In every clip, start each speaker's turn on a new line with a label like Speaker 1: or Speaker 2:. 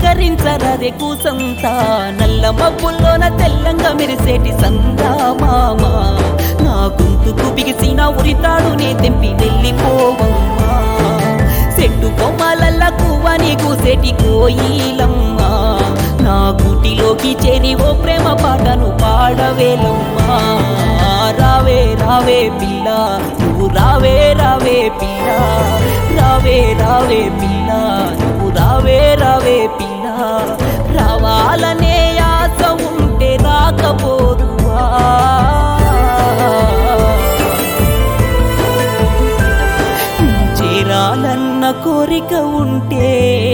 Speaker 1: పలకరించరాదే కూసంత నల్ల మబ్బుల్లోన తెల్లంగా మెరిసేటి సందామామ నా గొంతుకు బిగిసిన ఉరితాడు నే తెంపి వెళ్ళిపోవమ్మా చెట్టు కొమ్మలల్ల కువ్వని కూసేటి కోయిలమ్మా నా గుటిలోకి చేరి ఓ ప్రేమ పాటను పాడవేలమ్మా రావే రావే పిల్ల నువ్వు రావే రావే పిల్ల రావే రావే పిల్ల నువ్వు రావే రావే పిల్ల రావాలనే ఆశ ఉంటే రాకపోదువా చేరాలన్న కోరిక ఉంటే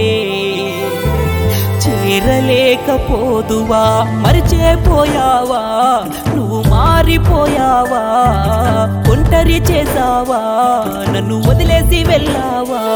Speaker 1: చేరలేకపోదువా మరిచేపోయావా నువ్వు మారిపోయావా ఒంటరి చేసావా నన్ను వదిలేసి వెళ్ళావా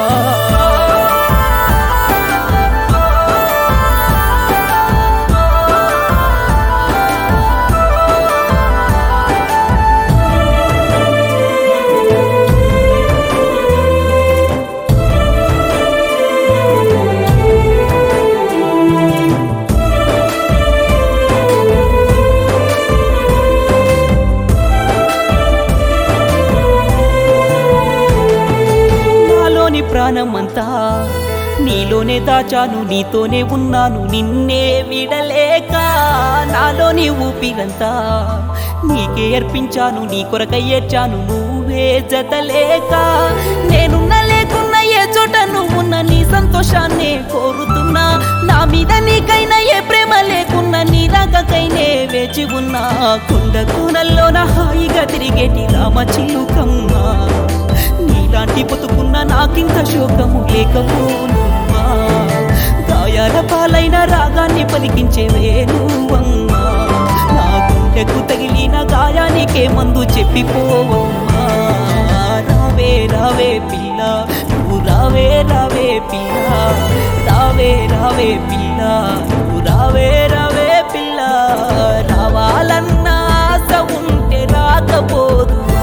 Speaker 1: నాలోని ప్రాణమంతా నీలోనే దాచాను నీతోనే ఉన్నాను నిన్నే విడలేక నాలోని ఊపిరంతా నీకే అర్పించాను నీ కొరకై ఏడ్చాను నువ్వే జతలేక నేనున్న లేకున్నా ఏ చోట నువ్వున్న నీ సంతోషాన్నే కోరుతున్నా నా మీద నీకైనా ఏ ప్రేమ లేకున్నా నీ రాకకైనే వేచి ఉన్నా కొండ కూనల్లోన హాయిగా తిరిగేటి రామ చిలుకమ్మా నీలాంటి బతుకున్న నాకింత శోకము లేకపోనుమ్మా గాయాల పాలైన రాగాన్ని పలికించే వేణువమ్మా నా గుండెకు తగిలిన గాయానికే మందు చెప్పిపోవమ్మా రావే రావే పిల్ల నువ్వు రావే రావే పిల్ల రావే రావే పిల్ల నువ్వు రావే రావే పిల్ల రావాలన్న ఆశ ఉంటే రాకపోదువా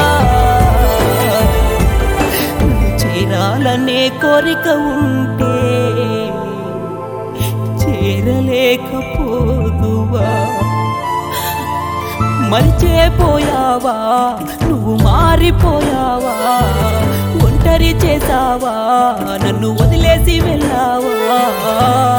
Speaker 1: చేరాలనే కోరిక ఉంటే చేరలేకపోదువా మరిచేపోయావా నువ్వు మారిపోయావా ఒంటరి చేసావా నన్ను వదిలేసి వెళ్ళావా